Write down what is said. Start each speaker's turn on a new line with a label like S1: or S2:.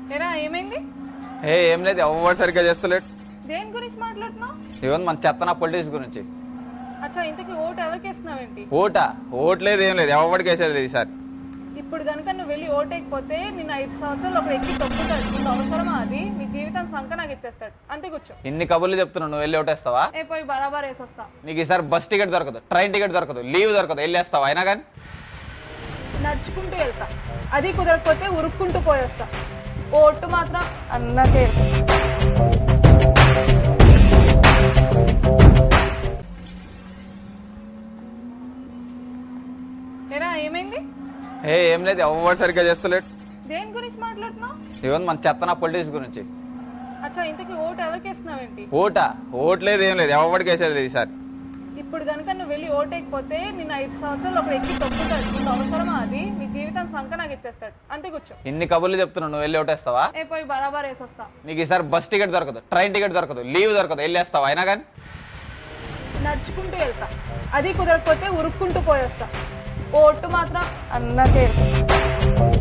S1: ఎరా ఏమైంది
S2: ఏ ఏం లేదు ఎవరు సరిగ్గా చేస్తలేడు
S1: దేని గురించి మాట్లాడుతున్నావు
S2: ఇవన్నీ మన చెత్తన పొలిటిక్స్ గురించి
S1: అచ్చా ఇంతకీ ఓటు ఎవరికి వేస్తున్నావేంటి
S2: ఓటా ఓట్ లేదు ఏం లేదు ఎవరికి వేసేది లేదు ఈసారి
S1: ఇప్పుడు కనుక నువ్వు వెళ్ళి ఓటేయకపోతే నేను ఐదు సంవత్సరాలు ఒకడు ఎక్కి తొక్కుతాడు నీకు అవసరమా అది నీ జీవితం సంక నాకు ఇచ్చేస్తాడు అంతే కూర్చో
S2: ఇన్ని కబుర్లు చెప్తున్నావు నువ్వు వెళ్ళి ఓటేస్తావా
S1: ఏ పోయి బరాబర్ వేసొస్తా
S2: నీకు ఈసారి బస్ టికెట్ దొరకదు ట్రైన్ టికెట్ దొరకదు లీవ్ దొరకదు వెళ్ళేస్తావా అయినా కానీ
S1: నడుచుకుంటూ వెళ్తా అది కుదరకపోతే ఉరుక్కుంటూ పోయేస్తా ఓటు మాత్రం అన్నకే వేసేస్తా. ఎరా ఏమైంది
S2: ఏ ఏం లేదు ఎవరు సరిగ్గా చేస్తలేడు
S1: దేని గురించి మాట్లాడుతున్నావు
S2: ఇవన్నీ మన చెత్తన పొలిటిక్స్ గురించి
S1: అచ్చా ఇంతకీ ఓటు ఎవరికి వేస్తున్నావేంటి
S2: ఓటా ఓట్ లేదు ఏం లేదు ఎవరికి వేసేది లేదు ఈసారి
S1: ఇప్పుడు కనుక నువ్వు వెళ్ళి ఓటేయకపోతే నేను ఐదు సంవత్సరాలు ఒకడు ఎక్కి తొక్కుతాడు నీకు అవసరమా అది నీ జీవితం సంక నాకు ఇచ్చేస్తాడు అంతే కూర్చో
S2: ఇన్ని కబుర్లు చెప్తున్నావు నువ్వు వెళ్ళి ఓటేస్తావా
S1: ఏ పోయి బరాబర్ వేసొస్తా
S2: నీకు ఈసారి బస్ టికెట్ దొరకదు ట్రైన్ టికెట్ దొరకదు లీవ్ దొరకదు వెళ్ళేస్తావా అయినా కానీ
S1: నడుచుకుంటూ వెళ్తా అది కుదరకపోతే ఉరుక్కుంటూ పోయేస్తా ఓటు మాత్రం అన్నకే వేసేస్తా.